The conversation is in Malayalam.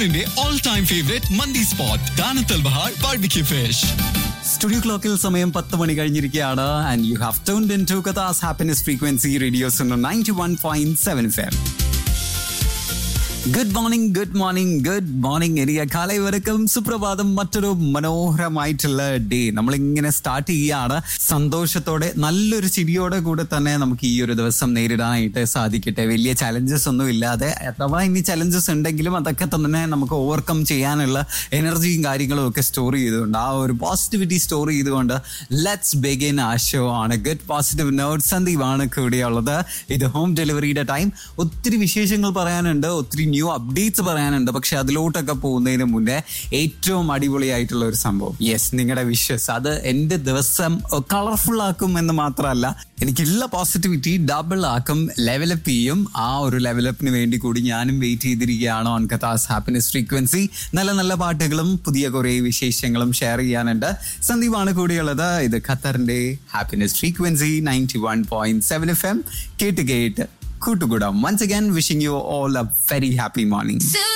ഖത്തറിന്റെ ഓൾ ടൈം ഫേവറേറ്റ് മന്തി സ്പോട്ട് ദാനത്തൽ ബഹാർ ബാർബിക്യൂ ഫിഷ് സ്റ്റുഡിയോ ക്ലോക്കിൽ സമയം പത്ത് മണി കഴിഞ്ഞിരിക്കുകയാണ് and you have tuned in to Qatar's happiness frequency radios ninety one point seven FM good morning good morning good morning എനിക്ക് കാലൈ വരക്കം സുപ്രഭാതം മറ്റൊരു മനോഹരമായിട്ടുള്ള ഡേ നമ്മളിങ്ങനെ സ്റ്റാർട്ട് ചെയ്യുകയാണ് സന്തോഷത്തോടെ നല്ലൊരു ചിരിയോടെ കൂടെ തന്നെ നമുക്ക് ഈ ഒരു ദിവസം നേരിടാനായിട്ട് സാധിക്കട്ടെ വലിയ ചലഞ്ചസ് ഒന്നും ഇല്ലാതെ അഥവാ ഇനി ചലഞ്ചസ് ഉണ്ടെങ്കിലും അതൊക്കെ തന്നെ നമുക്ക് ഓവർകം ചെയ്യാനുള്ള എനർജിയും കാര്യങ്ങളും ഒക്കെ സ്റ്റോർ ചെയ്തുകൊണ്ട് ആ ഒരു പോസിറ്റിവിറ്റി സ്റ്റോർ ചെയ്തുകൊണ്ട് ലെറ്റ്സ് ബിഗിൻ ആ ഷോ ആണ് ഗുഡ് പോസിറ്റീവ് നോട്ട് സന്ദീപാണ് കൂടിയുള്ളത് ഇത് ഹോം ഡെലിവറിയുടെ ടൈം ഒത്തിരി വിശേഷങ്ങൾ പറയാനുണ്ട് ഒത്തിരി ന്യൂ അപ്ഡേറ്റ്സ് പറയാനുണ്ട് പക്ഷെ അതിലോട്ടൊക്കെ പോകുന്നതിന് മുന്നേ ഏറ്റവും അടിപൊളിയായിട്ടുള്ള ഒരു സംഭവം യെസ് നിങ്ങളുടെ വിഷസ് അത് എൻ്റെ ദിവസം കളർഫുൾ ആക്കും എന്ന് മാത്രമല്ല എനിക്കുള്ള പോസിറ്റിവിറ്റി ഡബിൾ ആക്കും ലെവലപ്പ് ചെയ്യും ആ ഒരു ലെവലപ്പിന് വേണ്ടി കൂടി ഞാനും വെയിറ്റ് ചെയ്തിരിക്കുകയാണ് ഓൺ കഥാസ് ഹാപ്പിനെസ് ഫ്രീക്വൻസി നല്ല നല്ല പാട്ടുകളും പുതിയ കുറേ വിശേഷങ്ങളും ഷെയർ ചെയ്യാനുണ്ട് സന്ദീപാണ് കൂടിയുള്ളത് ഇത് ഖത്തറിന്റെ happiness frequency ninety one point seven F M കേട്ട് കേട്ട് കൂട്ടുകൂടാം once again wishing you all a very happy morning